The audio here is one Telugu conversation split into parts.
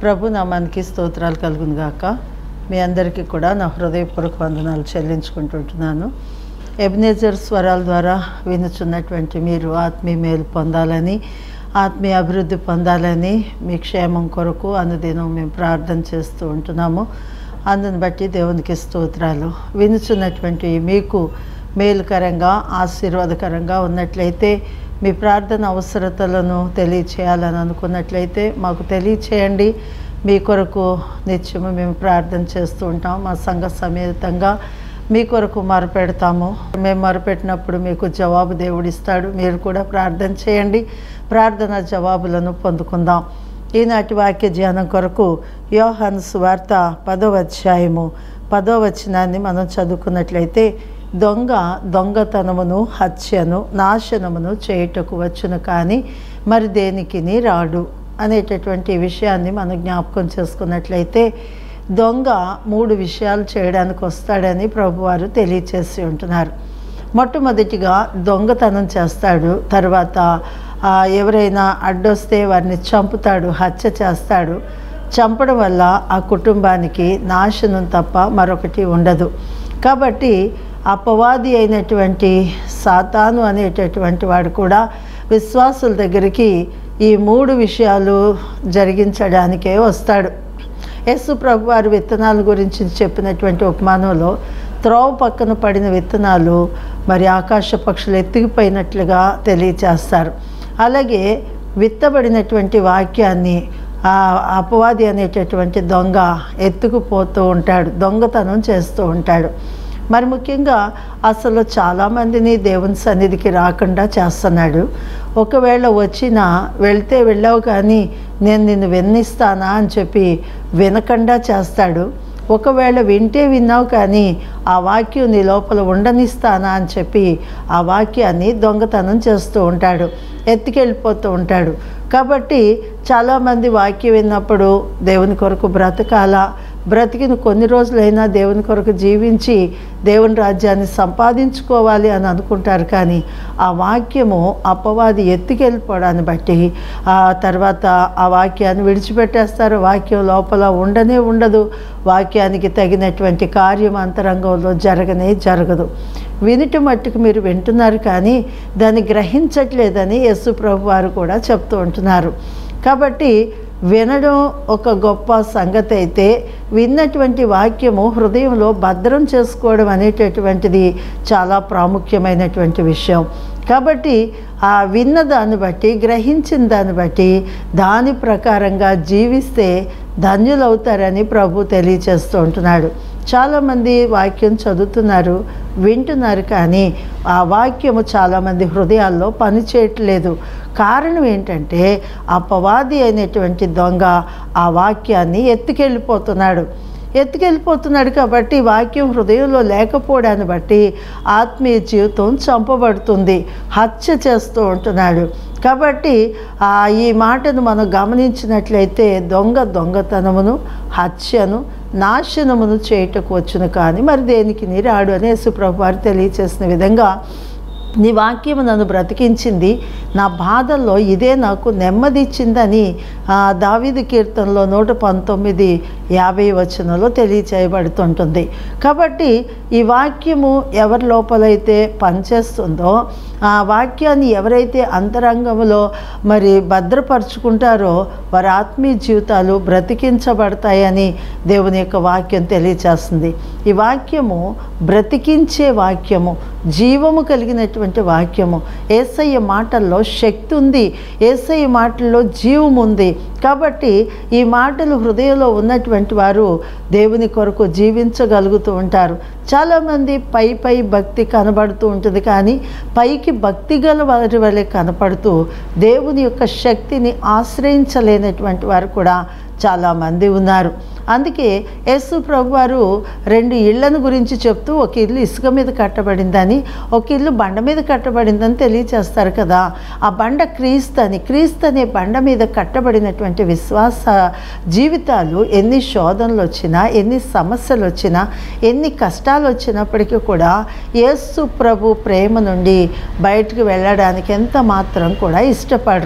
ప్రభు నామానికి స్తోత్రాలు కలుగును గాక మీ అందరికీ కూడా నా హృదయపూర్వక వందనాలు చెల్లించుకుంటుంటున్నాను ఎబినేజర్ స్వరాల ద్వారా వినుచున్నటువంటి మీరు ఆత్మీయ మేలు పొందాలని ఆత్మీయ అభివృద్ధి పొందాలని మీ క్షేమం కొరకు అనుదినం మేము ప్రార్థన చేస్తూ ఉంటున్నాము అందుని బట్టి దేవునికి స్తోత్రాలు వినుచున్నటువంటి మీకు మేలుకరంగా ఆశీర్వాదకరంగా ఉన్నట్లయితే మీ ప్రార్థన అవసరతలను తెలియచేయాలని అనుకున్నట్లయితే మాకు తెలియచేయండి మీ కొరకు నిత్యము మేము ప్రార్థన చేస్తూ ఉంటాం మా సంఘ సమేతంగా మీ కొరకు మొరపెడతాము మేము మొరపెట్టినప్పుడు మీకు జవాబు దేవుడిస్తాడు మీరు కూడా ప్రార్థన చేయండి ప్రార్థన జవాబులను పొందుకుందాం ఈనాటి వాక్య ధ్యానం కొరకు యోహాను సువార్త పదో అధ్యాయము పదో వచనాన్ని మనం చదువుకున్నట్లయితే దొంగ దొంగతనమును హత్యను నాశనమును చేయుటకు వచ్చును కానీ మరి దేనికిని రాడు అనేటటువంటి విషయాన్ని మనం జ్ఞాపకం చేసుకున్నట్లయితే దొంగ మూడు విషయాలు చేయడానికి వస్తాడని ప్రభువారు తెలియచేసి ఉంటున్నారు మొట్టమొదటిగా దొంగతనం చేస్తాడు తర్వాత ఆ, ఎవరైనా అడ్డొస్తే వారిని చంపుతాడు హత్య చేస్తాడు చంపడం వల్ల ఆ కుటుంబానికి నాశనం తప్ప మరొకటి ఉండదు కాబట్టి అపవాది అయినటువంటి సాతాను అనేటటువంటి వాడు కూడా విశ్వాసుల దగ్గరికి ఈ మూడు విషయాలు జరిగించడానికే వస్తాడు యేసు ప్రభు వారి విత్తనాల గురించి చెప్పినటువంటి ఉపమానంలో త్రోవ పక్కన పడిన విత్తనాలు మరి ఆకాశ పక్షులు ఎత్తికిపోయినట్లుగా తెలియచేస్తారు అలాగే విత్తబడినటువంటి వాక్యాన్ని ఆ అపవాది అనేటటువంటి దొంగ ఎత్తుకుపోతూ ఉంటాడు దొంగతనం చేస్తూ ఉంటాడు మరి ముఖ్యంగా అసలు చాలామందిని దేవుని సన్నిధికి రాకుండా చేస్తున్నాడు ఒకవేళ వచ్చినా వెళ్తే వెళ్ళావు కానీ నేను నిన్ను విన్నిస్తానా అని చెప్పి వినకుండా చేస్తాడు ఒకవేళ వింటే విన్నావు కానీ ఆ వాక్యం నీ లోపల ఉండనిస్తానా అని చెప్పి ఆ వాక్యాన్ని దొంగతనం చేస్తూ ఉంటాడు ఎత్తుకెళ్ళిపోతూ ఉంటాడు కాబట్టి చాలామంది వాక్యం విన్నప్పుడు దేవుని కొరకు బ్రతకాల బ్రతికిన కొన్ని రోజులైనా దేవుని కొరకు జీవించి దేవుని రాజ్యాన్ని సంపాదించుకోవాలి అని అనుకుంటారు కానీ ఆ వాక్యము అపవాది ఎత్తుకెళ్ళిపోవడాన్ని బట్టి ఆ తర్వాత ఆ వాక్యాన్ని విడిచిపెట్టేస్తారు వాక్యం లోపల ఉండనే ఉండదు వాక్యానికి తగినటువంటి కార్యం అంతరంగంలో జరగనే జరగదు వినుట మట్టుకు మీరు వింటున్నారు కానీ దాన్ని గ్రహించట్లేదని యేసు ప్రభు వారు కూడా చెప్తూ ఉంటున్నారు కాబట్టి వినడం ఒక గొప్ప సంగతి అయితే విన్నటువంటి వాక్యము హృదయంలో భద్రం చేసుకోవడం అనేటటువంటిది చాలా ప్రాముఖ్యమైనటువంటి విషయం కాబట్టి ఆ విన్న దాన్ని బట్టి గ్రహించిన దాన్ని బట్టి దాని ప్రకారంగా జీవిస్తే ధన్యులవుతారని ప్రభు తెలియచేస్తూ ఉంటున్నాడు చాలామంది వాక్యం చదువుతున్నారు వింటున్నారు కానీ ఆ వాక్యము చాలామంది హృదయాల్లో పనిచేయట్లేదు కారణం ఏంటంటే అపవాది అయినటువంటి దొంగ ఆ వాక్యాన్ని ఎత్తుకెళ్ళిపోతున్నాడు ఎత్తుకెళ్ళిపోతున్నాడు కాబట్టి వాక్యం హృదయంలో లేకపోవడాన్ని బట్టి ఆత్మీయ జీవితం చంపబడుతుంది హత్య చేస్తూ ఉంటున్నాడు కాబట్టి ఆ ఈ మాటను మనం గమనించినట్లయితే దొంగ దొంగతనమును హత్యను నాశనమును చేయుటకు వచ్చును కానీ మరి దేనికి నీ రాడు అని యేసుప్రభు వారు తెలియచేసిన విధంగా నీ వాక్యం నన్ను బ్రతికించింది నా బాధల్లో ఇదే నాకు నెమ్మది ఇచ్చిందని ఆ, దావీదు కీర్తనలో నూట పంతొమ్మిది యాభై వచనంలో తెలియచేయబడుతుంటుంది కాబట్టి ఈ వాక్యము ఎవరి లోపలైతే పనిచేస్తుందో ఆ వాక్యాన్ని ఎవరైతే అంతరంగంలో మరి భద్రపరుచుకుంటారో వారి ఆత్మీయ జీవితాలు బ్రతికించబడతాయని దేవుని యొక్క వాక్యం తెలియచేస్తుంది ఈ వాక్యము బ్రతికించే వాక్యము జీవము కలిగినటువంటి వాక్యము ఏసయ్య మాటల్లో శక్తి ఉంది ఏసయ్య మాటల్లో జీవం ఉంది కాబట్టి ఈ మాటలు హృదయంలో ఉన్నటువంటి వారు దేవుని కొరకు జీవించగలుగుతూ ఉంటారు చాలామంది పై పై భక్తి కనబడుతూ ఉంటుంది కానీ పైకి భక్తి గల వారి వలె కనపడుతూ దేవుని యొక్క శక్తిని ఆశ్రయించలేనటువంటి వారు కూడా చాలామంది ఉన్నారు అందుకే యేసు ప్రభు వారు రెండు ఇళ్లను గురించి చెప్తూ ఒక ఇల్లు ఇసుక మీద కట్టబడిందని ఒక ఇల్లు బండ మీద కట్టబడిందని తెలియచేస్తారు కదా ఆ బండ క్రీస్తు అని క్రీస్తు అనే బండ మీద కట్టబడినటువంటి విశ్వాస జీవితాలు ఎన్ని శోధనలు వచ్చినా ఎన్ని సమస్యలు వచ్చినా ఎన్ని కష్టాలు వచ్చినప్పటికీ కూడా యేసు ప్రభు ప్రేమ నుండి బయటకు వెళ్ళడానికి ఎంత మాత్రం కూడా ఇష్టపడరు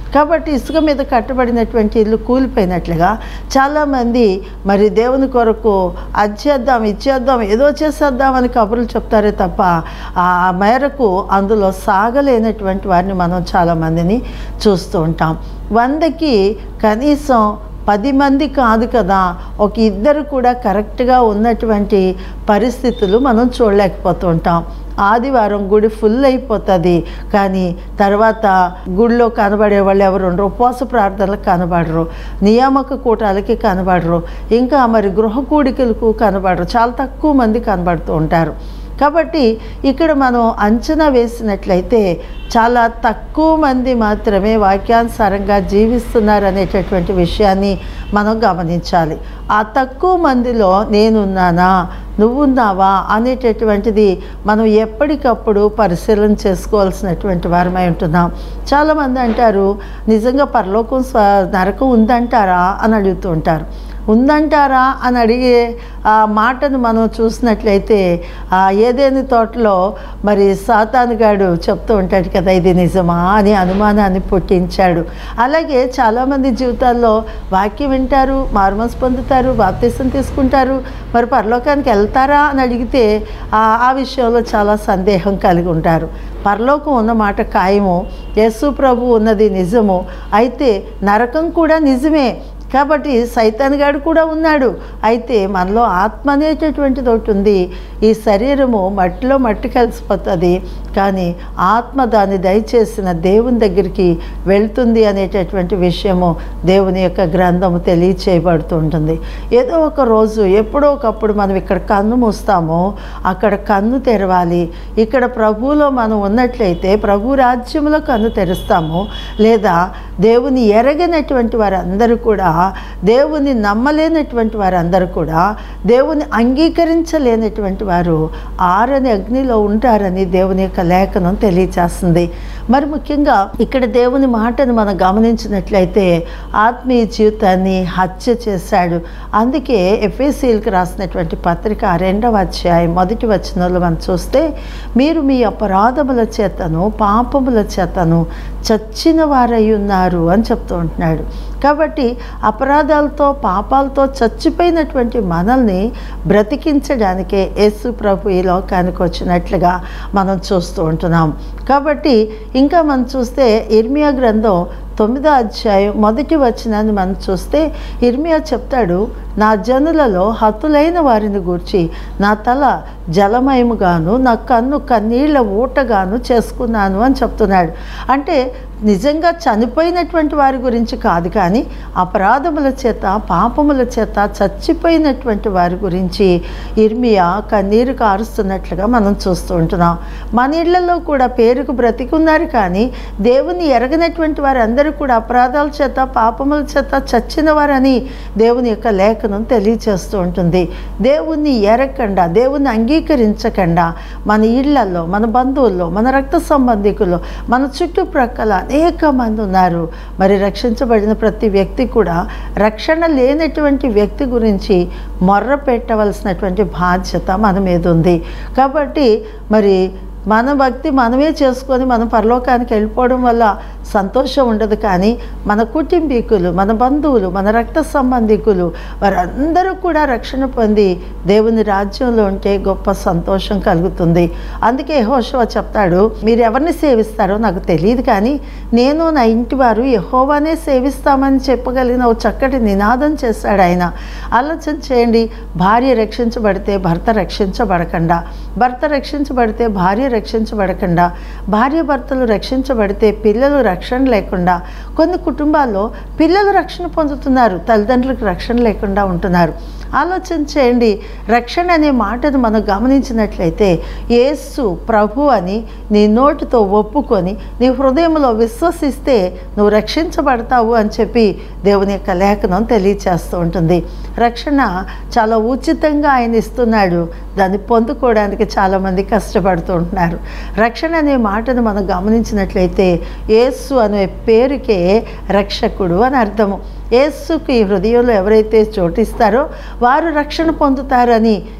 కాబట్టి ఇసుక మీద కట్టబడినటువంటి ఇల్లు కూలిపోయినట్లుగా చాలామంది మరి దేవుని కొరకు అది చేద్దాం ఇచ్చేద్దాం ఏదో చేసేద్దామని కబుర్లు చెప్తారే తప్ప ఆ మేరకు అందులో సాగలేనటువంటి వారిని మనం చాలామందిని చూస్తూ ఉంటాం వందకి కనీసం పది మంది కాదు కదా ఒక ఇద్దరు కూడా కరెక్ట్గా ఉన్నటువంటి పరిస్థితులు మనం చూడలేకపోతూ ఉంటాం ఆదివారం గుడి ఫుల్ అయిపోతుంది కానీ తర్వాత గుడిలో కనబడే వాళ్ళు ఎవరు ఉండరు ఉపవాస ప్రార్థనలకు కనబడరు నియామక కూటాలకి కనబడరు ఇంకా మరి గృహ కూడికలకు కనబడరు చాలా తక్కువ మంది కనబడుతూ ఉంటారు కాబట్టి ఇక్కడ మనం అంచనా వేసినట్లయితే చాలా తక్కువ మంది మాత్రమే వాక్యానుసారంగా జీవిస్తున్నారు అనేటటువంటి విషయాన్ని మనం గమనించాలి ఆ తక్కువ మందిలో నేనున్నానా నువ్వున్నావా అనేటటువంటిది మనం ఎప్పటికప్పుడు పరిశీలన చేసుకోవాల్సినటువంటి వారమై ఉంటున్నాం చాలామంది అంటారు నిజంగా పరలోకం స్వ నరకం ఉందంటారా అని అడుగుతూ ఉంటారు ఉందంటారా అని అడిగే ఆ మాటను మనం చూసినట్లయితే ఆ ఏదేని తోటలో మరి సాతానుగాడు చెప్తూ ఉంటాడు కదా ఇది నిజమా అని అనుమానాన్ని పుట్టించాడు అలాగే చాలామంది జీవితాల్లో వాక్యం వింటారు మార్మస్ పొందుతారు బాప్తీసం తీసుకుంటారు మరి పరలోకానికి వెళ్తారా అని అడిగితే ఆ ఆ విషయంలో చాలా సందేహం కలిగి ఉంటారు పరలోకం ఉన్న మాట ఖాయము యేసు ప్రభు ఉన్నది నిజము అయితే నరకం కూడా నిజమే కాబట్టి సైతాన్ గాడు కూడా ఉన్నాడు అయితే మనలో ఆత్మ అనేటటువంటిది ఒకటి ఉంది ఈ శరీరము మట్టిలో మట్టి కలిసిపోతుంది కానీ ఆత్మ దాన్ని దయచేసిన దేవుని దగ్గరికి వెళ్తుంది అనేటటువంటి విషయము దేవుని యొక్క గ్రంథము తెలియచేయబడుతూ ఉంటుంది ఏదో ఒక రోజు ఎప్పుడో ఒకప్పుడు మనం ఇక్కడ కన్ను మూస్తామో అక్కడ కన్ను తెరవాలి ఇక్కడ ప్రభువులో మనం ఉన్నట్లయితే ప్రభు రాజ్యంలో కన్ను తెరుస్తాము లేదా దేవుని ఎరగనటువంటి వారందరూ కూడా దేవుని నమ్మలేనటువంటి వారందరూ కూడా దేవుని అంగీకరించలేనటువంటి వారు ఆరని అగ్నిలో ఉంటారని దేవుని యొక్క లేఖనం తెలియచేస్తుంది మరి ముఖ్యంగా ఇక్కడ దేవుని మాటను మనం గమనించినట్లయితే ఆత్మీయ జీవితాన్ని హత్య చేశాడు అందుకే ఎఫ్ఎసీలకు రాసినటువంటి పత్రిక రెండవ అధ్యాయం మొదటి వచనంలో మనం చూస్తే మీరు మీ అపరాధముల చేతను పాపముల చేతను చచ్చిన వారై ఉన్నారు అని చెప్తూ ఉంటున్నాడు కాబట్టి అపరాధాలతో పాపాలతో చచ్చిపోయినటువంటి మనల్ని బ్రతికించడానికే యేసు ప్రభు ఈ లోకానికి వచ్చినట్లుగా మనం చూస్తూ ఉంటున్నాం కాబట్టి ఇంకా మనం చూస్తే ఇర్మియా గ్రంథం తొమ్మిదో అధ్యాయం మొదటి వచనాన్ని మనం చూస్తే ఇర్మియా చెప్తాడు నా జనులలో హతులైన వారిని గూర్చి నా తల జలమయముగాను నా కన్ను కన్నీళ్ల ఊటగాను చేసుకున్నాను అని చెప్తున్నాడు అంటే నిజంగా చనిపోయినటువంటి వారి గురించి కాదు కానీ అపరాధముల చేత పాపముల చేత చచ్చిపోయినటువంటి వారి గురించి ఇర్మియా కన్నీరు కారుస్తున్నట్లుగా మనం చూస్తూ ఉంటున్నాం మన ఇళ్లలో కూడా పేరుకు బ్రతికున్నారు కానీ దేవుని ఎరగనటువంటి వారందరూ కూడా అపరాధాల చేత పాపముల చేత చచ్చిన వారని దేవుని యొక్క లేఖనం తెలియచేస్తూ ఉంటుంది దేవుణ్ణి ఎరగకుండా దేవుణ్ణి అంగీకరించకుండా మన ఇళ్లలో మన బంధువుల్లో మన రక్త సంబంధికుల్లో మన చుట్టుప్రక్కల అనేక మంది ఉన్నారు మరి రక్షించబడిన ప్రతి వ్యక్తి కూడా రక్షణ లేనటువంటి వ్యక్తి గురించి మొర్ర పెట్టవలసినటువంటి బాధ్యత మన మీద ఉంది కాబట్టి మరి మన భక్తి మనమే చేసుకొని మనం పరలోకానికి వెళ్ళిపోవడం వల్ల సంతోషం ఉండదు కానీ మన కుటుంబీకులు మన బంధువులు మన రక్త సంబంధికులు వారందరూ కూడా రక్షణ పొంది దేవుని రాజ్యంలో ఉంటే గొప్ప సంతోషం కలుగుతుంది అందుకే యెహోషువ చెప్తాడు మీరు ఎవరిని సేవిస్తారో నాకు తెలియదు కానీ నేను నా ఇంటి వారు యహోవానే సేవిస్తామని చెప్పగలిగిన ఒక చక్కటి నినాదం చేశాడు ఆయన ఆలోచన చేయండి భార్య రక్షించబడితే భర్త రక్షించబడకుండా భర్త రక్షించబడితే భార్య రక్షించబడకుండా భార్య భర్తలు రక్షించబడితే పిల్లలు రక్షణ లేకుండా కొన్ని కుటుంబాల్లో పిల్లలు రక్షణ పొందుతున్నారు తల్లిదండ్రులకు రక్షణ లేకుండా ఉంటున్నారు ఆలోచన చేయండి రక్షణ అనే మాటను మనం గమనించినట్లయితే యేసు ప్రభు అని నీ నోటితో ఒప్పుకొని నీ హృదయంలో విశ్వసిస్తే నువ్వు రక్షించబడతావు అని చెప్పి దేవుని యొక్క లేఖనం తెలియచేస్తూ ఉంటుంది రక్షణ చాలా ఉచితంగా ఆయన ఇస్తున్నాడు దాన్ని పొందుకోవడానికి చాలామంది కష్టపడుతూ ఉంటున్నారు రక్షణ అనే మాటను మనం గమనించినట్లయితే యేసు అనే పేరుకే రక్షకుడు అని అర్థము యేసుకి హృదయంలో ఎవరైతే చోటిస్తారో వారు రక్షణ పొందుతారని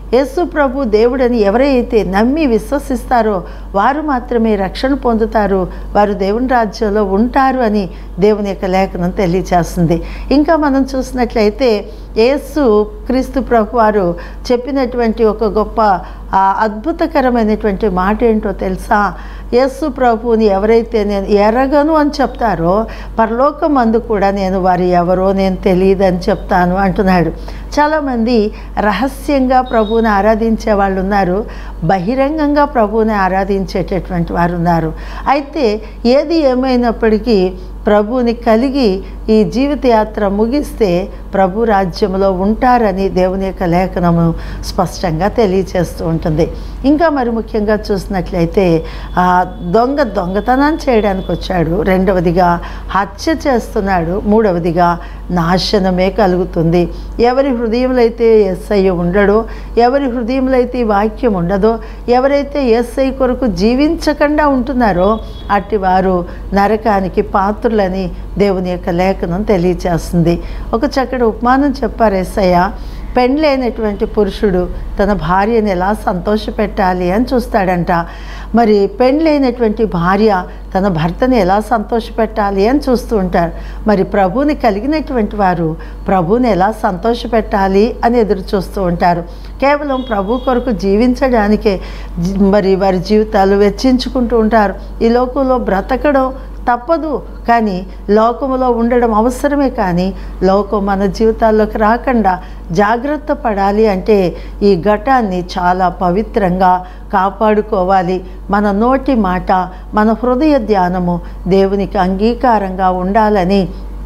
యేసు ప్రభు దేవుడని ఎవరైతే నమ్మి విశ్వసిస్తారో వారు మాత్రమే రక్షణ పొందుతారు వారు దేవుని రాజ్యంలో ఉంటారు అని దేవుని యొక్క లేఖనం తెలియచేస్తుంది ఇంకా మనం చూసినట్లయితే యేసు క్రీస్తు ప్రభు వారు చెప్పినటువంటి ఒక గొప్ప ఆ, అద్భుతకరమైనటువంటి మాట ఏంటో తెలుసా యేసు ప్రభువుని ఎవరైతే నేను ఎరగను అని చెప్తారో పరలోకమందు కూడా నేను వారు ఎవరో నేను తెలియదని చెప్తాను అంటున్నాడు చాలామంది రహస్యంగా ప్రభువుని ఆరాధించే వాళ్ళు ఉన్నారు బహిరంగంగా ప్రభువుని ఆరాధించేటటువంటి వారు ఉన్నారు అయితే ఏది ఏమైనప్పటికీ ప్రభువుని కలిగి ఈ జీవితయాత్ర ముగిస్తే ప్రభు రాజ్యంలో ఉంటారని దేవుని యొక్క లేఖనము స్పష్టంగా తెలియచేస్తూ ఉంటుంది ఇంకా మరి ముఖ్యంగా చూసినట్లయితే ఆ దొంగ దొంగతనం చేయడానికి వచ్చాడు రెండవదిగా హత్య చేస్తున్నాడు మూడవదిగా నాశనమే కలుగుతుంది ఎవరి హృదయంలో అయితే ఎస్ఐ ఉండడో ఎవరి హృదయంలో అయితే ఈ వాక్యం ఉండదో ఎవరైతే ఎస్ఐ కొరకు జీవించకుండా ఉంటున్నారో అట్టి వారు నరకానికి పాత్రులని దేవుని యొక్క లేఖనం తెలియచేస్తుంది ఒక చక్కటి ఉపమానం చెప్పారు ఎస్ఐయ పెండ్లైనటువంటి పురుషుడు తన భార్యని ఎలా సంతోషపెట్టాలి అని చూస్తాడంట మరి పెండ్లైనటువంటి భార్య తన భర్తని ఎలా సంతోషపెట్టాలి అని చూస్తూ ఉంటారు మరి ప్రభువుని కలిగినటువంటి వారు ప్రభువుని ఎలా సంతోషపెట్టాలి అని ఎదురు చూస్తూ ఉంటారు కేవలం ప్రభు కొరకు జీవించడానికే జీ- మరి వారి జీవితాలు వెచ్చించుకుంటూ ఉంటారు ఈ లోకంలో బ్రతకడం తప్పదు కానీ లోకములో ఉండడం అవసరమే కానీ లోకం మన జీవితాల్లోకి రాకుండా జాగ్రత్త పడాలి అంటే ఈ ఘటాన్ని చాలా పవిత్రంగా కాపాడుకోవాలి మన నోటి మాట మన హృదయ ధ్యానము దేవునికి అంగీకారంగా ఉండాలని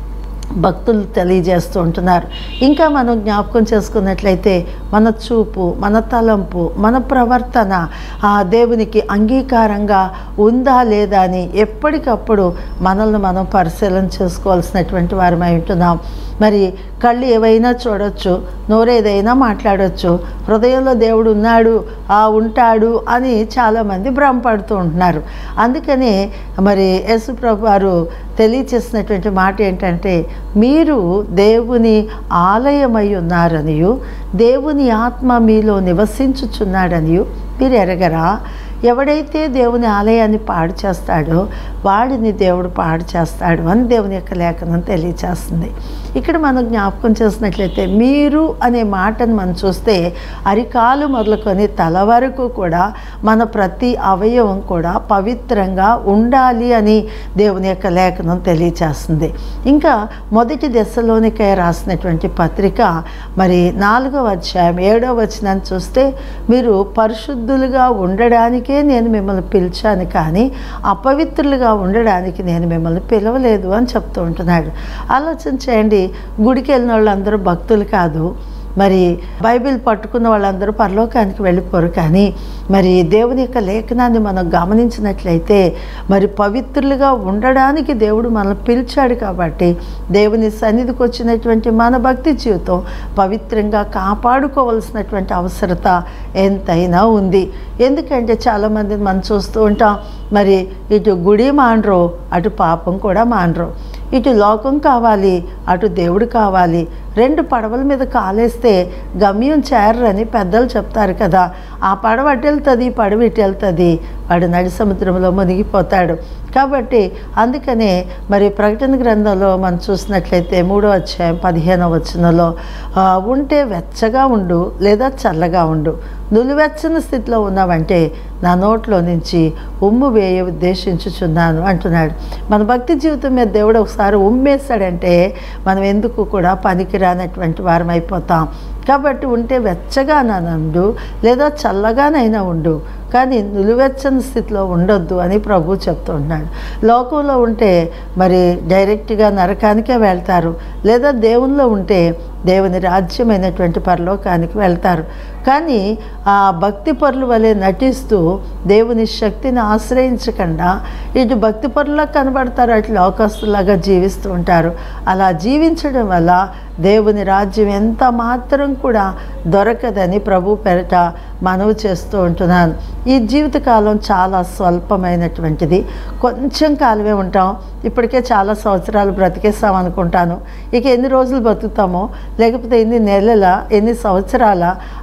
భక్తులు తెలియజేస్తూ ఉంటున్నారు ఇంకా మనం జ్ఞాపకం చేసుకున్నట్లయితే మన చూపు మన తలంపు మన ప్రవర్తన ఆ దేవునికి అంగీకారంగా ఉందా లేదా అని ఎప్పటికప్పుడు మనల్ని మనం పరిశీలన చేసుకోవాల్సినటువంటి వారమై ఉంటున్నాం మరి కళ్ళు ఏవైనా చూడొచ్చు నోరేదైనా మాట్లాడొచ్చు హృదయంలో దేవుడు ఉన్నాడు ఆ ఉంటాడు అని చాలామంది భ్రమపడుతూ ఉంటున్నారు అందుకనే మరి యేసుప్రభు వారు తెలియచేసినటువంటి మాట ఏంటంటే మీరు దేవుని ఆలయమై ఉన్నారనియు దేవుని ఆత్మ మీలో నివసించుచున్నాడనియు మీరు ఎరగరా ఎవడైతే దేవుని ఆలయాన్ని పాడు చేస్తాడో వాడిని దేవుడు పాడు చేస్తాడు అని దేవుని యొక్క లేఖనం తెలియచేస్తుంది ఇక్కడ మనం జ్ఞాపకం చేసినట్లయితే మీరు అనే మాటను మనం చూస్తే అరికాలు మొదలుకొని తల వరకు కూడా మన ప్రతి అవయవం కూడా పవిత్రంగా ఉండాలి అని దేవుని యొక్క లేఖనం తెలియచేస్తుంది ఇంకా మొదటి దశలోనికే రాసినటువంటి పత్రిక మరి నాలుగవ అధ్యాయం ఏడవ వచనాన్ని చూస్తే మీరు పరిశుద్ధులుగా ఉండడానికే నేను మిమ్మల్ని పిలిచాను కానీ అపవిత్రులుగా ఉండడానికి నేను మిమ్మల్ని పిలవలేదు అని చెప్తూ ఉంటున్నాడు ఆలోచన చేయండి గుడికి వెళ్ళిన వాళ్ళందరూ భక్తులు కాదు మరి బైబిల్ పట్టుకున్న వాళ్ళందరూ పరలోకానికి వెళ్ళిపోరు కానీ మరి దేవుని యొక్క లేఖనాన్ని మనం గమనించినట్లయితే మరి పవిత్రులుగా ఉండడానికి దేవుడు మనల్ని పిలిచాడు కాబట్టి దేవుని సన్నిధికి వచ్చినటువంటి మన భక్తి జీవితం పవిత్రంగా కాపాడుకోవాల్సినటువంటి అవసరత ఎంతైనా ఉంది ఎందుకంటే చాలామంది మనం చూస్తూ ఉంటాం మరి ఇటు గుడి మానరు అటు పాపం కూడా మానరు ఇటు లోకం కావాలి అటు దేవుడు కావాలి రెండు పడవల మీద కాలేస్తే గమ్యం చేరరని పెద్దలు చెప్తారు కదా ఆ పడవ అటు వెళ్తుంది ఈ పడవ ఇటు వెళ్తుంది వాడు నడి సముద్రంలో మునిగిపోతాడు కాబట్టి అందుకనే మరి ప్రకటన గ్రంథంలో మనం చూసినట్లయితే మూడో అధ్యాయం పదిహేనవ వచనంలో ఆ, ఉంటే వెచ్చగా ఉండు లేదా చల్లగా ఉండు నులివెచ్చని స్థితిలో ఉన్నావంటే నా నోట్లో నుంచి ఉమ్ము వేయ ఉద్దేశించుచున్నాను అంటున్నాడు మన భక్తి జీవితం మీద దేవుడు ఒకసారి ఉమ్మేస్తాడంటే మనం ఎందుకు కూడా పనికిరానటువంటి వారం అయిపోతాం కాబట్టి ఉంటే వెచ్చగానైనా ఉండు లేదా చల్లగానైనా ఉండు కానీ నిలువెచ్చని స్థితిలో ఉండొద్దు అని ప్రభు చెప్తూ ఉన్నాడు లోకంలో ఉంటే మరి డైరెక్ట్గా నరకానికే వెళ్తారు లేదా దేవునిలో ఉంటే దేవుని రాజ్యమైనటువంటి పరలోకానికి వెళ్తారు కానీ ఆ భక్తి పరుల వలె నటిస్తూ దేవుని శక్తిని ఆశ్రయించకుండా ఇటు భక్తి పరులకు కనబడతారు అటు లోకస్తులాగా జీవిస్తూ ఉంటారు అలా జీవించడం వల్ల దేవుని రాజ్యం ఎంత మాత్రం కూడా దొరకదని ప్రభు పెరట మనవి చేస్తూ ఉంటున్నాను ఈ జీవితకాలం చాలా స్వల్పమైనటువంటిది కొంచెం కాలమే ఉంటాం ఇప్పటికే చాలా సంవత్సరాలు బ్రతికేస్తాం అనుకుంటాను ఇక ఎన్ని రోజులు బతుకుతామో లేకపోతే ఎన్ని నెలల ఎన్ని సంవత్సరాల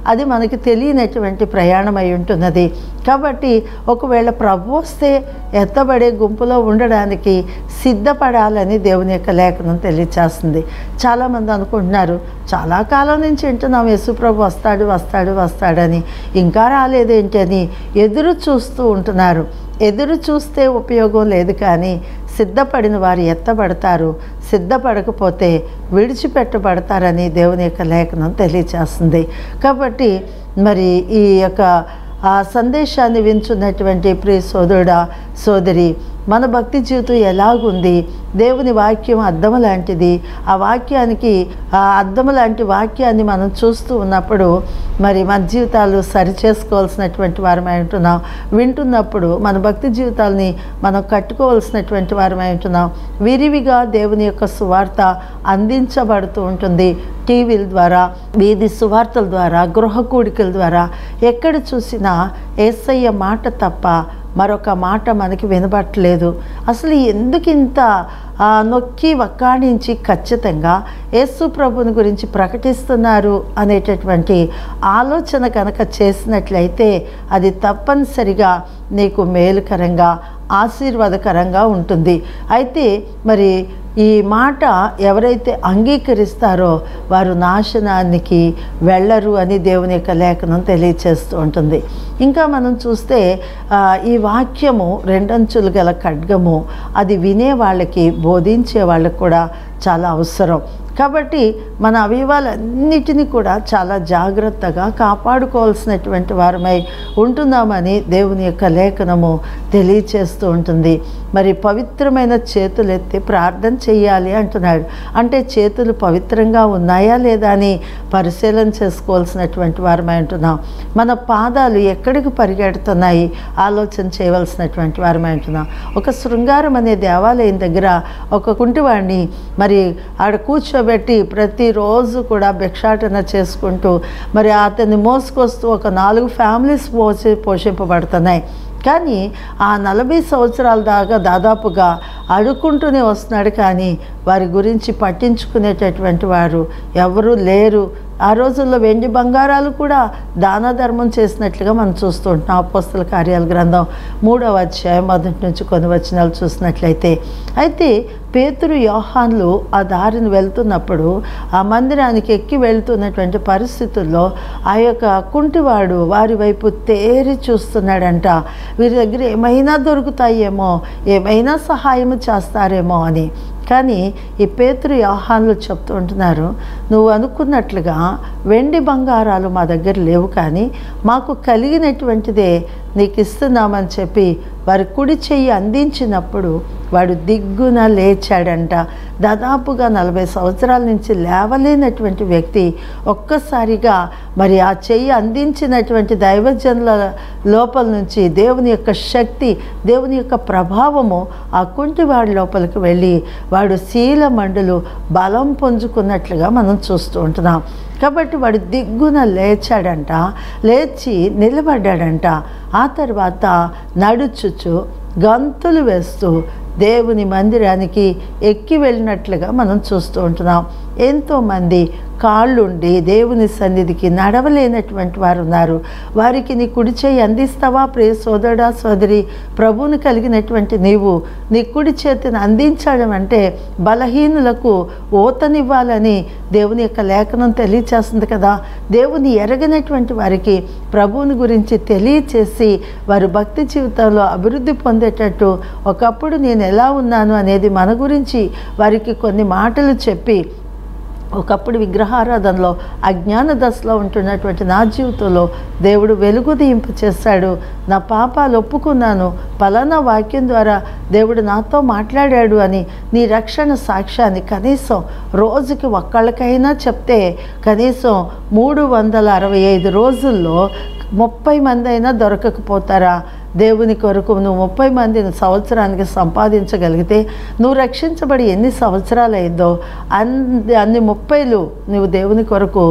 అది మనకి తెలియనటువంటి ప్రయాణం అయి ఉంటున్నది కాబట్టి ఒకవేళ ప్రభు వస్తే ఎత్తబడే గుంపులో ఉండడానికి సిద్ధపడాలని దేవుని యొక్క లేఖనం తెలియచేస్తుంది చాలామంది అనుకుంటున్నారు చాలా కాలం నుంచి వింటున్నాం యేసుప్రభు వస్తాడు వస్తాడు వస్తాడని ఇంకా రాలేదేంటని ఎదురు చూస్తూ ఉంటున్నారు ఎదురు చూస్తే ఉపయోగం లేదు కానీ సిద్ధపడిన వారు ఎత్తబడతారు సిద్ధపడకపోతే విడిచిపెట్టబడతారని దేవుని యొక్క లేఖనం తెలియచేస్తుంది కాబట్టి మరి ఈ యొక్క ఆ సందేశాన్ని వించున్నటువంటి ప్రియ సోదరుడా సోదరి మన భక్తి జీవితం ఎలాగుంది దేవుని వాక్యం అద్దం లాంటిది ఆ వాక్యానికి ఆ అద్దం లాంటి వాక్యాన్ని మనం చూస్తూ ఉన్నప్పుడు మరి మన జీవితాలు సరి చేసుకోవాల్సినటువంటి వారమై ఉంటున్నాం వింటున్నప్పుడు మన భక్తి జీవితాలని మనం కట్టుకోవాల్సినటువంటి వారమై ఉంటున్నాం విరివిగా దేవుని యొక్క సువార్త అందించబడుతూ ఉంటుంది టీవీల ద్వారా వీధి సువార్తల ద్వారా గృహ కూడికల ద్వారా ఎక్కడ చూసినా ఏసయ్య మాట తప్ప మరొక మాట మనకి వినబట్టలేదు అసలు ఎందుకు ఇంత ఆ, నొక్కి వక్కాణించి ఖచ్చితంగా యేసు ప్రభుని గురించి ప్రకటిస్తున్నారు అనేటటువంటి ఆలోచన కనుక చేసినట్లయితే అది తప్పనిసరిగా నీకు మేలుకరంగా ఆశీర్వాదకరంగా ఉంటుంది అయితే మరి ఈ మాట ఎవరైతే అంగీకరిస్తారో వారు నాశనానికి వెళ్ళరు అని దేవుని యొక్క లేఖనం తెలియచేస్తూ ఉంటుంది ఇంకా మనం చూస్తే ఆ, ఈ వాక్యము రెండంచులు గల ఖడ్గము అది వినే వాళ్ళకి బోధించే వాళ్ళకి కూడా చాలా అవసరం కాబట్టి మన అవయవాలన్నిటినీ కూడా చాలా జాగ్రత్తగా కాపాడుకోవాల్సినటువంటి వారమై ఉంటున్నామని దేవుని యొక్క లేఖనము తెలియచేస్తూ ఉంటుంది మరి పవిత్రమైన చేతులు ఎత్తి ప్రార్థన చేయాలి అంటున్నాడు అంటే చేతులు పవిత్రంగా ఉన్నాయా లేదా అని పరిశీలన చేసుకోవాల్సినటువంటి వారమై ఉంటున్నాం మన పాదాలు ఎక్కడికి పరిగెడుతున్నాయి ఆలోచన చేయవలసినటువంటి వారమై ఉంటున్నాం ఒక శృంగారం అనే దేవాలయం దగ్గర ఒక కుంటివాడిని మరి ఆడ కూర్చోబెట్టి ప్రతిరోజు కూడా భిక్షాటన చేసుకుంటూ మరి అతన్ని మోసుకొస్తూ ఒక నాలుగు ఫ్యామిలీస్ పోషి పోషింపబడుతున్నాయి కానీ ఆ నలభై సంవత్సరాల దాకా దాదాపుగా అడుక్కుంటూనే వస్తున్నాడు కానీ వారి గురించి పట్టించుకునేటటువంటి వారు ఎవరూ లేరు ఆ రోజుల్లో వెండి బంగారాలు కూడా దాన ధర్మం చేసినట్లుగా మనం చూస్తూ ఉంటున్నాం అపోస్తల కార్యాల గ్రంథం మూడవ అధ్యాయం మొదటి నుంచి కొన్ని వచనాలు చూసినట్లయితే అయితే పేతురు యోహాన్లు ఆ దారిని వెళ్తున్నప్పుడు ఆ మందిరానికి ఎక్కి వెళ్తున్నటువంటి పరిస్థితుల్లో ఆ యొక్క కుంటివాడు వారి వైపు తేరి చూస్తున్నాడంట వీరి దగ్గర ఏమైనా దొరుకుతాయేమో ఏమైనా సహాయం చేస్తారేమో అని కానీ ఈ పేతురు యోహాన్లు చెప్తూ ఉంటున్నారు నువ్వు అనుకున్నట్లుగా వెండి బంగారాలు మా దగ్గర లేవు కానీ మాకు కలిగినటువంటిదే నీకు ఇస్తున్నామని చెప్పి వారి కుడి చెయ్యి అందించినప్పుడు వాడు దిగ్గున లేచాడంట దాదాపుగా నలభై సంవత్సరాల నుంచి లేవలేనటువంటి వ్యక్తి ఒక్కసారిగా మరి ఆ చెయ్యి అందించినటువంటి దైవజనుల లోపల నుంచి దేవుని యొక్క శక్తి దేవుని యొక్క ప్రభావము ఆ కుంటివాడి లోపలికి వెళ్ళి వాడు శీల మండలు బలం పుంజుకున్నట్లుగా మనం చూస్తూ ఉంటున్నాం కాబట్టి వాడు దిగ్గున లేచాడంట లేచి నిలబడ్డాడంట ఆ తర్వాత నడుచుచు గంతులు వేస్తూ దేవుని మందిరానికి ఎక్కి వెళ్ళినట్లుగా మనం చూస్తూ ఉంటున్నాం ఎంతోమంది కాళ్ళుండి దేవుని సన్నిధికి నడవలేనటువంటి వారు ఉన్నారు వారికి నీ కుడి చేయి అందిస్తావా ప్రియ సోదరుడా సోదరి ప్రభువుని కలిగినటువంటి నీవు నీ కుడి చేతిని అందించడం అంటే బలహీనులకు ఓతనివ్వాలని దేవుని యొక్క లేఖనం తెలియచేస్తుంది కదా దేవుని ఎరగనటువంటి వారికి ప్రభువుని గురించి తెలియచేసి వారు భక్తి జీవితంలో అభివృద్ధి పొందేటట్టు ఒకప్పుడు నేను ఎలా ఉన్నాను అనేది మన గురించి వారికి కొన్ని మాటలు చెప్పి ఒకప్పుడు విగ్రహారాధనలో అజ్ఞాన దశలో ఉంటున్నటువంటి నా జీవితంలో దేవుడు వెలుగు దింపు చేశాడు నా పాపాలు ఒప్పుకున్నాను పలానా వాక్యం ద్వారా దేవుడు నాతో మాట్లాడాడు అని నీ రక్షణ సాక్ష్యాన్ని కనీసం రోజుకి ఒక్కళ్ళకైనా చెప్తే కనీసం మూడు వందల అరవై ఐదు రోజుల్లో ముప్పై మంది అయినా దొరకకపోతారా దేవుని కొరకు నువ్వు ముప్పై మందిని సంవత్సరానికి సంపాదించగలిగితే నువ్వు రక్షించబడి ఎన్ని సంవత్సరాలు అయిందో అన్ని అన్ని ముప్పైలు నువ్వు దేవుని కొరకు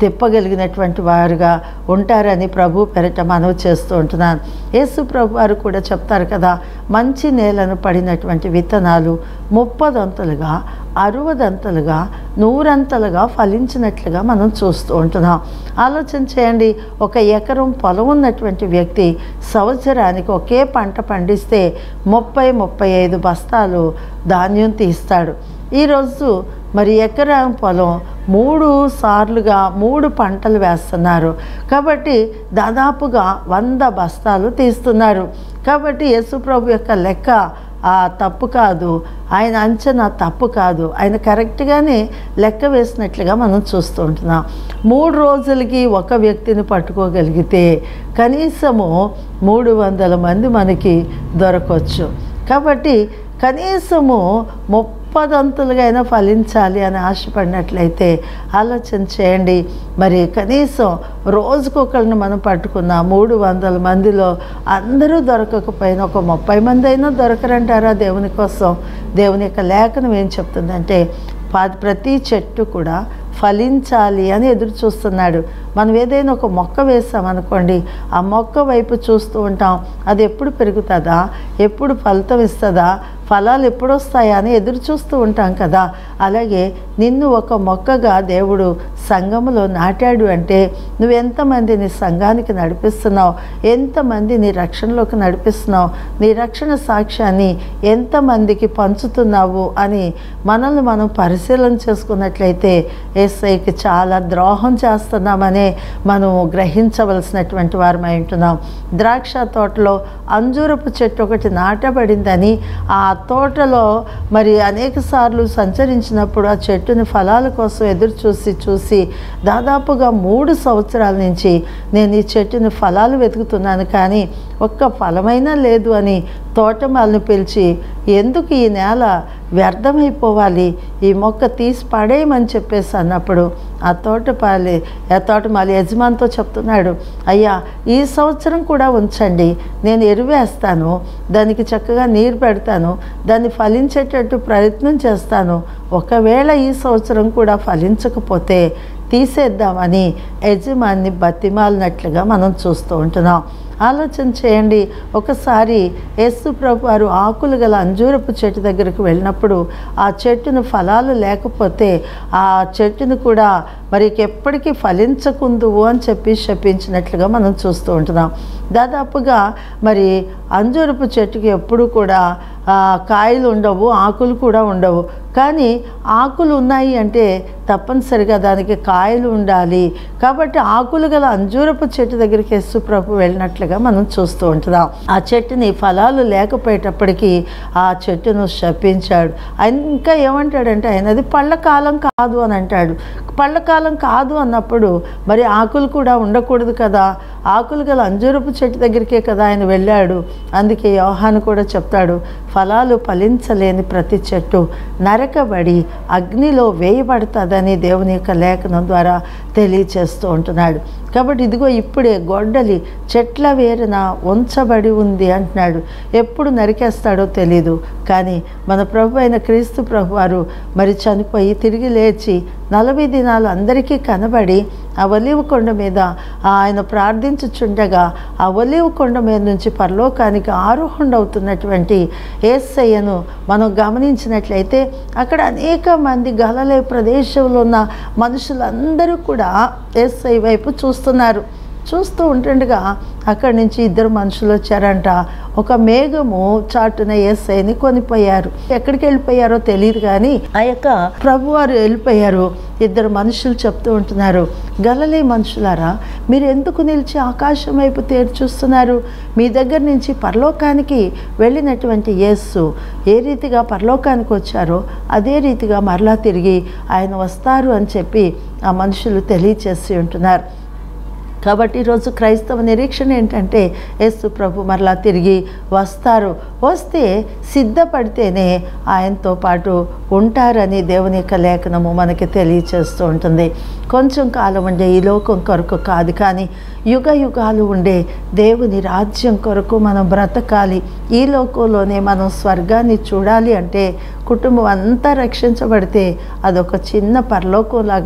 తిప్పగలిగినటువంటి వారుగా ఉంటారని ప్రభు పెరట మనవి చేస్తూ ఉంటున్నాను యేసు ప్రభు వారు కూడా చెప్తారు కదా మంచి నేలను పడినటువంటి విత్తనాలు ముప్పదంతలుగా అరవదంతలుగా నూరంతలుగా ఫలించినట్లుగా మనం చూస్తూ ఉంటున్నాం ఆలోచన చేయండి ఒక ఎకరం పొలం ఉన్నటువంటి వ్యక్తి సంవత్సరానికి ఒకే పంట పండిస్తే ముప్పై ముప్పై ఐదు బస్తాలు ధాన్యం తీస్తాడు ఈరోజు మరి ఎకరం పొలం మూడు సార్లుగా మూడు పంటలు వేస్తున్నారు కాబట్టి దాదాపుగా వంద బస్తాలు తీస్తున్నారు కాబట్టి యేసుప్రభు యొక్క లెక్క ఆ తప్పు కాదు ఆయన అంచనా తప్పు కాదు ఆయన కరెక్ట్గానే లెక్క వేసినట్లుగా మనం చూస్తూ ఉంటున్నాం మూడు రోజులకి ఒక వ్యక్తిని పట్టుకోగలిగితే కనీసము మూడు వందల మంది మనకి దొరకవచ్చు కాబట్టి కనీసము ముప్పదంతులుగా అయినా ఫలించాలి అని ఆశపడినట్లయితే ఆలోచన చేయండి మరి కనీసం రోజుకొకరిని మనం పట్టుకున్న మూడు వందల మందిలో అందరూ దొరకకపోయినా ఒక ముప్పై మంది అయినా దొరకరంటారా దేవుని కోసం దేవుని యొక్క లేఖనం ఏం చెప్తుందంటే ప- ప్రతి చెట్టు కూడా ఫలించాలి అని ఎదురు చూస్తున్నాడు మనం ఏదైనా ఒక మొక్క వేసామనుకోండి ఆ మొక్క వైపు చూస్తూ ఉంటాం అది ఎప్పుడు పెరుగుతుందా ఎప్పుడు ఫలితం ఇస్తుందా ఫలాలు ఎప్పుడు వస్తాయా అని ఎదురు చూస్తూ ఉంటాం కదా అలాగే నిన్ను ఒక మొక్కగా దేవుడు సంఘములో నాటాడు అంటే నువ్వు ఎంతమందిని సంఘానికి నడిపిస్తున్నావు ఎంతమంది నీ రక్షణలోకి నడిపిస్తున్నావు నీ రక్షణ సాక్ష్యాన్ని ఎంతమందికి పంచుతున్నావు అని మనల్ని మనం పరిశీలన చేసుకున్నట్లయితే ఏసైకి చాలా ద్రోహం చేస్తున్నామనే మనం గ్రహించవలసినటువంటి వారమై ఉంటున్నాం ద్రాక్ష తోటలో అంజూరపు చెట్టు ఒకటి నాటబడిందని ఆ తోటలో మరి అనేక సార్లు సంచరించినప్పుడు ఆ చెట్టుని ఫలాల కోసం ఎదురు చూసి చూసి దాదాపుగా మూడు సంవత్సరాల నుంచి నేను ఈ చెట్టుని ఫలాలు వెతుకుతున్నాను కానీ ఒక్క ఫలమైనా లేదు అని తోటమాలను పిలిచి ఎందుకు ఈ నేల వ్యర్థమైపోవాలి ఈ మొక్క తీసి పడేయమని చెప్పేసి అన్నప్పుడు ఆ తోటపాలి ఆ తోటమాలి యజమానితో చెప్తున్నాడు అయ్యా ఈ సంవత్సరం కూడా ఉంచండి నేను ఎరువేస్తాను దానికి చక్కగా నీరు పెడతాను దాన్ని ఫలించేటట్టు ప్రయత్నం చేస్తాను ఒకవేళ ఈ సంవత్సరం కూడా ఫలించకపోతే తీసేద్దామని యజమాన్ని బతిమాలినట్లుగా మనం చూస్తూ ఉంటున్నాం ఆలోచన చేయండి ఒకసారి యేసు ప్రభు వారు ఆకులు గల అంజూరపు చెట్టు దగ్గరకు వెళ్ళినప్పుడు ఆ చెట్టును ఫలాలు లేకపోతే ఆ చెట్టును కూడా మరి ఎప్పటికీ ఫలించకుందువు అని చెప్పి శపించినట్లుగా మనం చూస్తూ ఉంటున్నాం దాదాపుగా మరి అంజూరపు చెట్టుకి ఎప్పుడు కూడా ఆ, కాయలు ఉండవు ఆకులు కూడా ఉండవు కానీ ఆకులు ఉన్నాయి అంటే తప్పనిసరిగా దానికి కాయలు ఉండాలి కాబట్టి ఆకులు గల అంజూరపు చెట్టు దగ్గరికి యేసు ప్రభు వెళ్ళినట్లుగా మనం చూస్తూ ఉంటున్నాం ఆ చెట్టుని ఫలాలు లేకపోయేటప్పటికీ ఆ చెట్టును శపించాడు ఆయన ఇంకా ఏమంటాడంటే ఆయన అది పళ్ళ కాలం కాదు అని అంటాడు పళ్ళ కాలం కాదు అన్నప్పుడు మరి ఆకులు కూడా ఉండకూడదు కదా ఆకులు గల అంజూరపు చెట్టు దగ్గరికే కదా ఆయన వెళ్ళాడు అందుకే యోహాను కూడా చెప్తాడు ఫలాలు ఫలించలేని ప్రతి చెట్టు నరకబడి అగ్నిలో వేయబడుతుందని దేవుని యొక్క లేఖనం ద్వారా తెలియచేస్తూ ఉంటున్నాడు కాబట్టి ఇదిగో ఇప్పుడే గొడ్డలి చెట్ల వేరున ఉంచబడి ఉంది అంటున్నాడు ఎప్పుడు నరికేస్తాడో తెలీదు కానీ మన ప్రభు అయిన క్రీస్తు ప్రభు వారు మరి చనిపోయి తిరిగి లేచి నలభై దినాలు అందరికీ కనబడి ఆ ఒలివ కొండ మీద ఆయన ప్రార్థించుచుండగా ఆ ఒలివ కొండ మీద నుంచి పరలోకానికి ఆరోహణ అవుతున్నటువంటి ఏసయ్యను మనం గమనించినట్లయితే అక్కడ అనేక మంది గలలే ప్రదేశంలో ఉన్న మనుషులందరూ కూడా ఏసై వైపు చూస్తున్నారు చూస్తూ ఉంటుండగా అక్కడి నుంచి ఇద్దరు మనుషులు వచ్చారంట ఒక మేఘము చాటున ఏసైని కొనిపోయారు ఎక్కడికి వెళ్ళిపోయారో తెలియదు కానీ ఆ యొక్క ప్రభువారు వెళ్ళిపోయారు ఇద్దరు మనుషులు చెప్తూ ఉంటున్నారు గలలే మనుషులారా మీరు ఎందుకు నిలిచి ఆకాశం వైపు తేరు చూస్తున్నారు మీ దగ్గర నుంచి పరలోకానికి వెళ్ళినటువంటి యేస్సు ఏ రీతిగా పరలోకానికి వచ్చారో అదే రీతిగా మరలా తిరిగి ఆయన వస్తారు అని చెప్పి ఆ మనుషులు తెలియచేసి ఉంటున్నారు కాబట్టి ఈరోజు క్రైస్తవ నిరీక్షణ ఏంటంటే యేసు ప్రభు మరలా తిరిగి వస్తారు వస్తే సిద్ధపడితేనే ఆయనతో పాటు ఉంటారని దేవుని యొక్క లేఖనము మనకి తెలియచేస్తూ ఉంటుంది కొంచెం కాలం ఉండే ఈ లోకం కొరకు కాదు కానీ యుగ యుగాలు ఉండే దేవుని రాజ్యం కొరకు మనం బ్రతకాలి ఈ లోకంలోనే మనం స్వర్గాన్ని చూడాలి అంటే కుటుంబం అంతా రక్షించబడితే అదొక చిన్న పరలోకంలాగా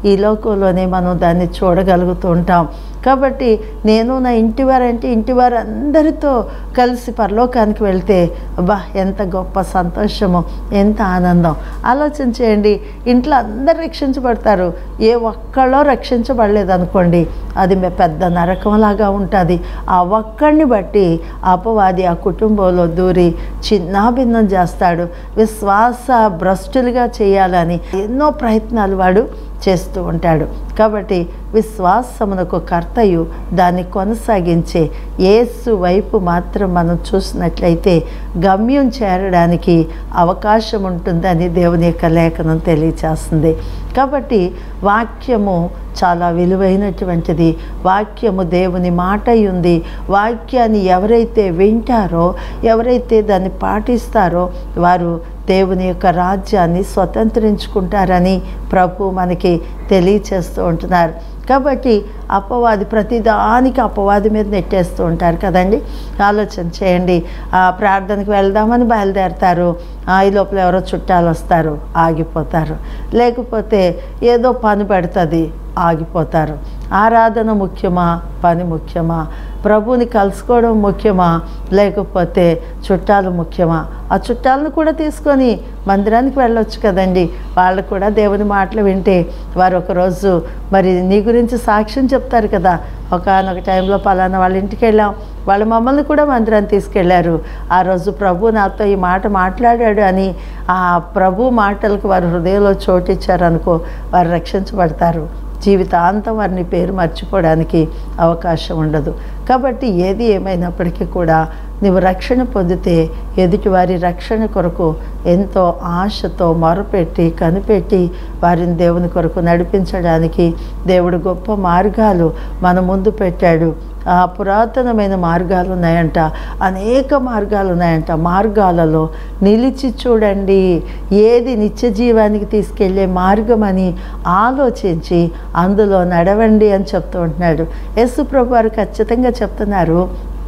ఈ లోకంలోనే మనం దాన్ని చూడగలుగుతూ ఉంటాం కాబట్టి నేను నా ఇంటి వారంటే ఇంటి వారందరితో కలిసి పరలోకానికి వెళ్తే అబ్బా ఎంత గొప్ప సంతోషము ఎంత ఆనందం ఆలోచన చేయండి ఇంట్లో అందరు రక్షించబడతారు ఏ ఒక్కళ్ళో రక్షించబడలేదు అనుకోండి అది మే- పెద్ద నరకంలాగా ఉంటుంది ఆ ఒక్కడిని బట్టి అపవాది ఆ కుటుంబంలో దూరి చిన్నాభిన్నం చేస్తాడు విశ్వాస భ్రష్టులుగా చేయాలని ఎన్నో ప్రయత్నాలు వాడు చేస్తూ ఉంటాడు కాబట్టి విశ్వాసమునకు కర్తయు దాన్ని కొనసాగించే యేసు వైపు మాత్రం మనం చూసినట్లయితే గమ్యం చేరడానికి అవకాశం ఉంటుందని దేవుని యొక్క లేఖనం తెలియచేస్తుంది కాబట్టి వాక్యము చాలా విలువైనటువంటిది వాక్యము దేవుని మాట అయి ఉంది వాక్యాన్ని ఎవరైతే వింటారో ఎవరైతే దాన్ని పాటిస్తారో వారు దేవుని యొక్క రాజ్యాన్ని స్వతంత్రించుకుంటారని ప్రభు మనకి తెలియచేస్తూ ఉంటున్నారు కాబట్టి అపవాది ప్రతిదానికి అపవాది మీద నెట్టేస్తూ ఉంటారు కదండి ఆలోచన చేయండి ఆ ప్రార్థనకి వెళ్దామని బయలుదేరతారు ఆ, ఈ లోపల ఎవరో చుట్టాలు వస్తారు ఆగిపోతారు లేకపోతే ఏదో పని పెడుతుంది ఆగిపోతారు ఆరాధన ముఖ్యమా పని ముఖ్యమా ప్రభుని కలుసుకోవడం ముఖ్యమా లేకపోతే చుట్టాలు ముఖ్యమా ఆ చుట్టాలను కూడా తీసుకొని మందిరానికి వెళ్ళొచ్చు కదండి వాళ్ళు కూడా దేవుని మాటలు వింటే వారు ఒకరోజు మరి నీ గురించి సాక్ష్యం చెప్తారు కదా ఒకనొక టైంలో పలానా వాళ్ళ ఇంటికి వెళ్ళాం వాళ్ళు మమ్మల్ని కూడా మందిరాన్ని తీసుకెళ్లారు ఆ రోజు ప్రభు నాతో ఈ మాట మాట్లాడాడు అని ఆ ప్రభు మాటలకు వారి హృదయంలో చోటిచ్చారనుకో వారు రక్షించబడతారు జీవితాంతం వారిని పేరు మర్చిపోవడానికి అవకాశం ఉండదు కాబట్టి ఏది ఏమైనప్పటికీ కూడా నీవు రక్షణ పొందితే ఎదుటివారి రక్షణ కొరకు ఎంతో ఆశతో మొరపెట్టి కనిపెట్టి వారిని దేవుని కొరకు నడిపించడానికి దేవుడు గొప్ప మార్గాలు మన ముందు పెట్టాడు ఆ పురాతనమైన మార్గాలు ఉన్నాయంట అనేక మార్గాలు ఉన్నాయంట మార్గాలలో నిలిచి చూడండి ఏది నిత్య జీవానికి తీసుకెళ్లే మార్గం అని ఆలోచించి అందులో నడవండి అని చెప్తూ ఉంటున్నాడు యేసు ప్రభు వారు ఖచ్చితంగా చెప్తున్నారు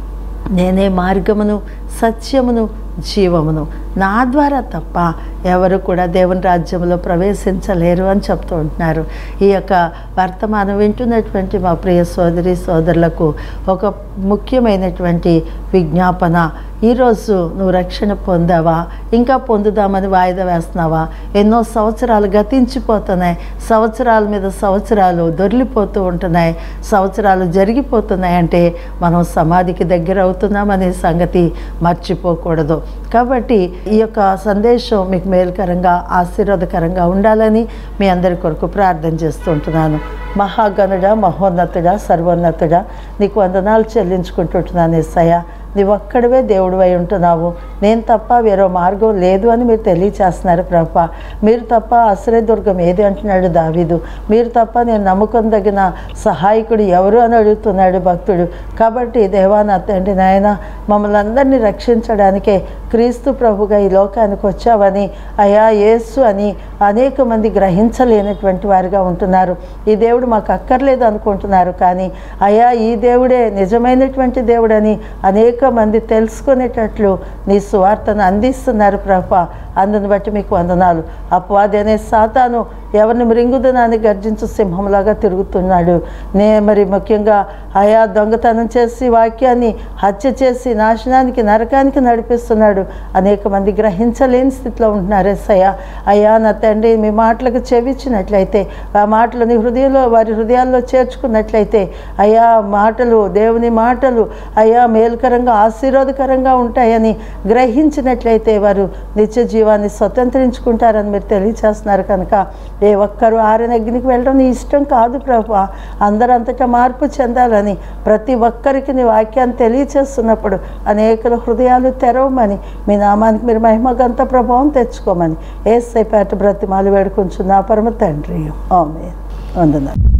నేనే మార్గమును సత్యమును జీవమును నా ద్వారా తప్ప ఎవరు కూడా దేవుని రాజ్యంలో ప్రవేశించలేరు అని చెప్తూ ఉంటున్నారు ఈ యొక్క వర్తమానం వింటున్నటువంటి మా ప్రియ సోదరి సోదరులకు ఒక ముఖ్యమైనటువంటి విజ్ఞాపన ఈరోజు నువ్వు రక్షణ పొందావా ఇంకా పొందుదామని వాయిదా వేస్తున్నావా ఎన్నో సంవత్సరాలు గతించిపోతున్నాయి సంవత్సరాల మీద సంవత్సరాలు దొర్లిపోతూ ఉంటున్నాయి సంవత్సరాలు జరిగిపోతున్నాయి అంటే మనం సమాధికి దగ్గర అవుతున్నామనే సంగతి మర్చిపోకూడదు కాబట్టి ఈ యొక్క సందేశం మీకు మేలుకరంగా ఆశీర్వాదకరంగా ఉండాలని మీ అందరి కొరకు ప్రార్థన చేస్తుంటున్నాను మహాగణుడ మహోన్నతుడా సర్వోన్నతుడా నీకు వందనాలు చెల్లించుకుంటుంటున్నాను ఎస్సయ్య నీవు ఒక్కడివే దేవుడు అయి ఉంటున్నావు నేను తప్ప వేరే మార్గం లేదు అని మీరు తెలియచేస్తున్నారు ప్రభా మీరు తప్ప ఆశ్రయదుర్గం ఏది అంటున్నాడు దావీదు మీరు తప్ప నేను నమ్ముకొనదగిన సహాయకుడు ఎవరు అని అడుగుతున్నాడు భక్తుడు కాబట్టి దేవా నా తండ్రి నాయన మమ్మల్ని అందరినీ రక్షించడానికే క్రీస్తు ప్రభుగా ఈ లోకానికి వచ్చావని అయా యేసు అని అనేక మంది గ్రహించలేనటువంటి వారిగా ఉంటున్నారు ఈ దేవుడు మాకు అక్కర్లేదు అనుకుంటున్నారు కానీ అయా ఈ దేవుడే నిజమైనటువంటి దేవుడని అనేక మంది తెలుసుకునేటట్లు నీ సువార్తను అందిస్తున్నారు ప్రభా అందుని బట్టి మీకు వందనాలు అపవాది అనే సాతాను ఎవరిని మృంగుదనాన్ని గర్జించు సింహంలాగా తిరుగుతున్నాడు నే మరి ముఖ్యంగా ఆయా దొంగతనం చేసి వాక్యాన్ని హత్య చేసి నాశనానికి నరకానికి నడిపిస్తున్నాడు అనేక మంది గ్రహించలేని స్థితిలో ఉంటున్నారు ఎస్సయ్య అయ్యా నా తండ్రి మీ మాటలకు చెవిచ్చినట్లయితే ఆ మాటలని హృదయంలో వారి హృదయాల్లో చేర్చుకున్నట్లయితే అయా మాటలు దేవుని మాటలు అయా మేలుకరంగా ఆశీర్వాదకరంగా ఉంటాయని గ్రహించినట్లయితే వారు నిత్య జీవాన్ని స్వతంత్రించుకుంటారని మీరు తెలియచేస్తున్నారు కనుక ఏ ఒక్కరు ఆరని అగ్నికి వెళ్ళడం నీ ఇష్టం కాదు ప్రభు అందరంతటా మార్పు చెందాలని ప్రతి ఒక్కరికి నీ వాక్యాన్ని తెలియచేస్తున్నప్పుడు అనేకల హృదయాలు తెరవమని మీ నామానికి మీరు మహిమగంత ప్రభావం తెచ్చుకోమని ఏ సైపేట బ్రతిమాలు వేడుకుంటున్నా పరమ తండ్రి ఆమె వందనాలు